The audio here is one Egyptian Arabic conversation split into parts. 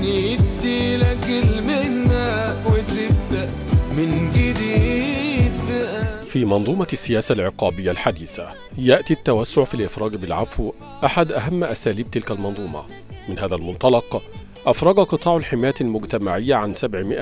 يدي لك المهنة وتبدأ من جديد في في منظومة السياسة العقابية الحديثة يأتي التوسع في الإفراج بالعفو أحد أهم أساليب تلك المنظومة من هذا المنطلق أفرج قطاع الحماية المجتمعية عن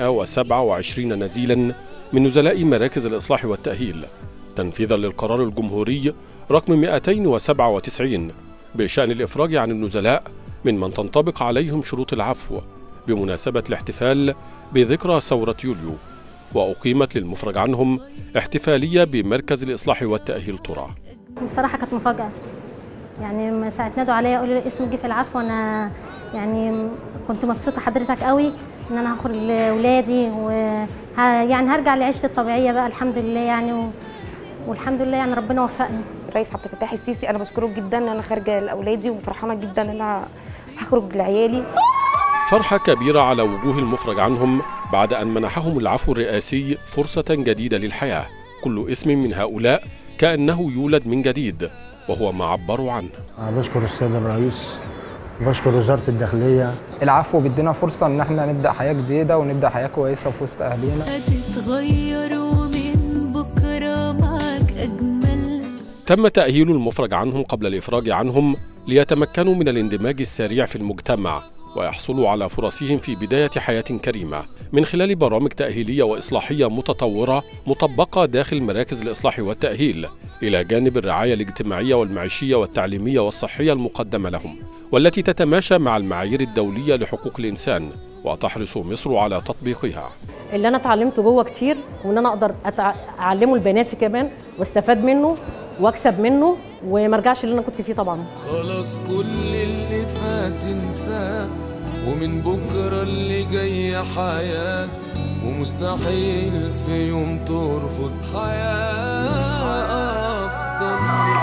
727 نزيلا من نزلاء مراكز الإصلاح والتأهيل تنفيذا للقرار الجمهوري رقم 297 بشأن الإفراج عن النزلاء ممن تنطبق عليهم شروط العفو بمناسبة الاحتفال بذكرى ثورة يوليو وأقيمت للمفرج عنهم احتفالية بمركز الإصلاح والتأهيل ترى بصراحة كانت مفاجأة يعني لما ساعة نادوا عليا قالوا لي اسمك جه في العفو أنا يعني كنت مبسوطة حضرتك قوي إن أنا هخرج لأولادي و يعني هرجع لعيشتي الطبيعية بقى الحمد لله يعني و... والحمد لله يعني ربنا وفقني الرئيس عبد الفتاح السيسي انا بشكره جدا ان انا خارجه لاولادي وفرحانه جدا ان انا هخرج لعيالي فرحة كبيرة على وجوه المفرج عنهم بعد أن منحهم العفو الرئاسي فرصة جديدة للحياة كل اسم من هؤلاء كأنه يولد من جديد وهو ما عبروا عنه أنا بشكر السيد الرئيس بشكر وزارة الداخلية العفو بيدينا فرصة إن احنا نبدأ حياة جديدة ونبدأ حياة كويسة في وسط أهلنا هتتغير ومن بكرة معاك أجمل تم تأهيل المفرج عنهم قبل الإفراج عنهم ليتمكنوا من الاندماج السريع في المجتمع ويحصلوا على فرصهم في بداية حياة كريمة من خلال برامج تأهيلية وإصلاحية متطورة مطبقة داخل مراكز الإصلاح والتأهيل إلى جانب الرعاية الاجتماعية والمعيشية والتعليمية والصحية المقدمة لهم والتي تتماشى مع المعايير الدولية لحقوق الإنسان وتحرص مصر على تطبيقها اللي انا اتعلمته جوه كتير وان انا اقدر أتع... اعلمه لبناتي كمان واستفاد منه واكسب منه وما ارجعش اللي انا كنت فيه طبعا خلاص كل اللي فات انساه ومن بكرة اللي جاي حياة ومستحيل في يوم ترفض حياة أفضل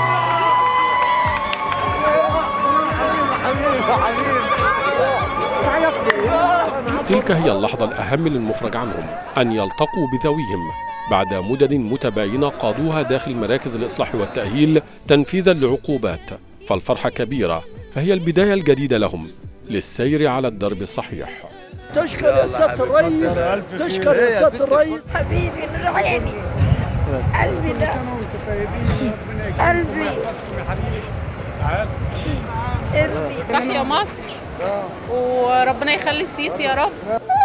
تلك هي اللحظة الأهم للمفرج عنهم أن يلتقوا بذويهم بعد مدد متباينة قضوها داخل مراكز الإصلاح والتأهيل تنفيذا لعقوبات فالفرحة كبيرة فهي البداية الجديدة لهم للسير على الدرب الصحيح تشكر يا سيادة الرئيس تشكر يا سيادة الرئيس حبيبي نور عيني قلبي ده قلبي ابني تحيا مصر وربنا يخلي السيسي يا رب